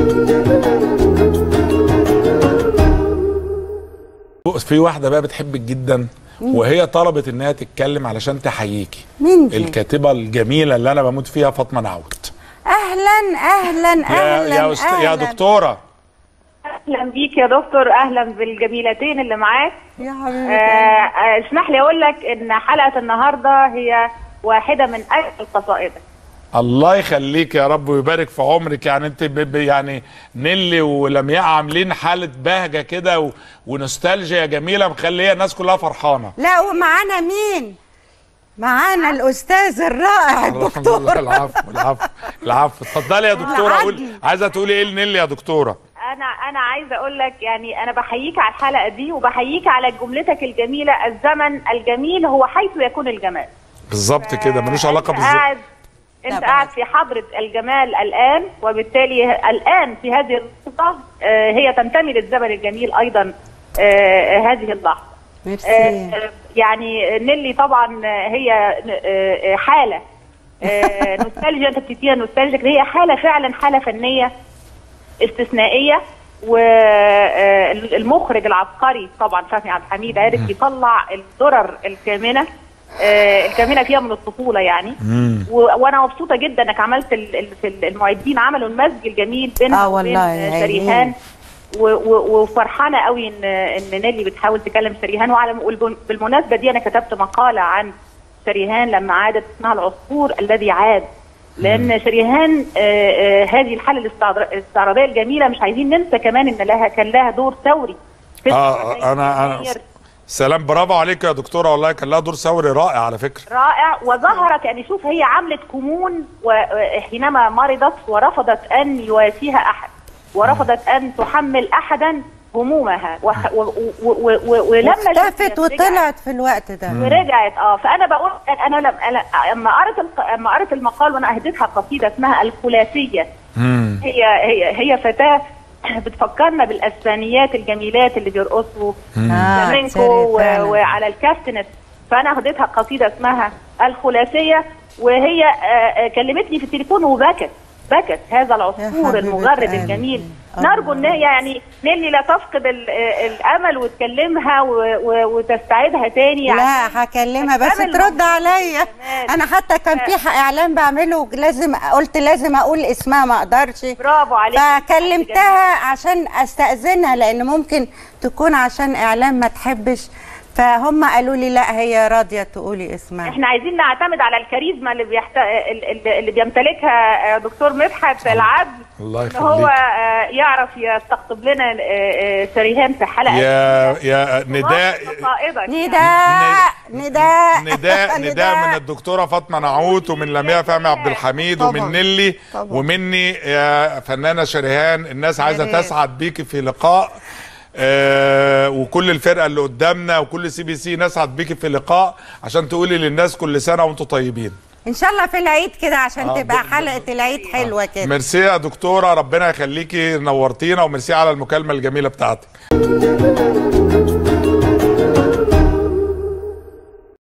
في واحده بقى بتحبك جدا وهي طلبت انها تتكلم علشان تحييكي مين دي؟ الكاتبه الجميله اللي انا بموت فيها فاطمه نعوت اهلا اهلا يا اهلا يا, أست... يا أهلاً. دكتوره اهلا بيك يا دكتور اهلا بالجميلتين اللي معاك يا آه، حبيبتي آه، اسمح لي اقول لك ان حلقه النهارده هي واحده من اجمل قصائدك الله يخليك يا رب ويبارك في عمرك يعني انت ب... ب... يعني نيلي ولمياء عاملين حاله بهجه كده و... ونوستالجيا جميله مخليه الناس كلها فرحانه لا ومعانا مين معانا الاستاذ الرائع الدكتور العفو العفو العفو اتفضلي يا دكتوره قول العدل. عايزه تقولي ايه لنيلي يا دكتوره انا انا عايزه اقول لك يعني انا بحييك على الحلقه دي وبحييك على جملتك الجميله الزمن الجميل هو حيث يكون الجمال بالظبط كده ملوش علاقه انت بالظبط قاعد لا انت بقى. قاعد في حضره الجمال الان وبالتالي الان في هذه اللحظه آه، هي تنتمي للزمن الجميل ايضا آه، هذه اللحظه ميرسي آه، يعني نيلي طبعا هي آه، حاله آه، نوستالجيا انت بتديها نوستالجيا هي حاله فعلا حاله فنيه استثنائيه والمخرج العبقري طبعا فهمي عبد الحميد عرف يطلع الدرر الكامنه آه، الكامنه فيها من الطفوله يعني و- وانا مبسوطه جدا انك عملت ال- ال- في المعدين عملوا المزج الجميل بينها آه وبين والله، يا شريهان عيني. و- و- وفرحانه قوي ان ان نيلي بتحاول تكلم شريهان وعلى والبن- بالمناسبه دي انا كتبت مقاله عن شريهان لما عادت اسمها العصفور الذي عاد لان شريهان آه، آه، هذه الحاله الاستعر- الاستعراضيه الجميله مش عايزين ننسى كمان ان لها كان لها دور ثوري في اه الثورة انا انا يناير. سلام برافو عليك يا دكتوره والله كان لها دور ثوري رائع على فكره رائع وظهرت يعني شوف هي عملت كمون وحينما مرضت ورفضت ان يواسيها احد ورفضت ان تحمل احدا همومها وح- و- و- و- و- ولما اختفت شفت- وطلعت في الوقت ده ورجعت اه فانا بقول انا لما أنا- لما قريت الق- لما قريت المقال وانا اهديتها قصيده اسمها الخلافيه هي هي هي فتاه بتفكرنا بالاسبانيات الجميلات اللي بيرقصوا آه، فلامينكو سوري و- فعلاً. وعلى الكاستنت فانا هديتها قصيده اسمها الخلافيه وهي آه، آه، كلمتني في التليفون وبكت بكت هذا يا العصفور حبيبة المغرد قلبي. الجميل الله. نرجو ان هي يعني نيلي لا تفقد ال- آه، الامل وتكلمها و- و- وتستعيدها تاني عشان لا هكلمها بس هتقابل ترد موجود عليا كمان. انا حتى كان في ح- اعلان بعمله لازم قلت لازم اقول اسمها ما اقدرش برافو عليك فكلمتها عشان استاذنها لان ممكن تكون عشان اعلان ما تحبش فهم قالوا لي لا هي راضيه تقولي اسمها احنا عايزين نعتمد على الكاريزما اللي بيحت... ال- اللي بيمتلكها آه، دكتور مدحت العدل الله ان هو يخليك آه، يعرف يستقطب لنا آه، آه، شريهان في حلقه يا يا نداء قائدك نداء نداء نداء نداء من الدكتوره فاطمه نعوت ومن لمياء فهمي عبد الحميد طبعاً. ومن نيلي طبعاً. ومني يا فنانه شريهان الناس عايزه ريت. تسعد بيكي في لقاء آه وكل الفرقه اللي قدامنا وكل سي بي سي نسعد بيكي في لقاء عشان تقولي للناس كل سنه وانتم طيبين ان شاء الله في العيد كده عشان آه، تبقى ب- ب- حلقه العيد حلوه كده ميرسي يا دكتوره ربنا يخليكي نورتينا وميرسي على المكالمه الجميله بتاعتك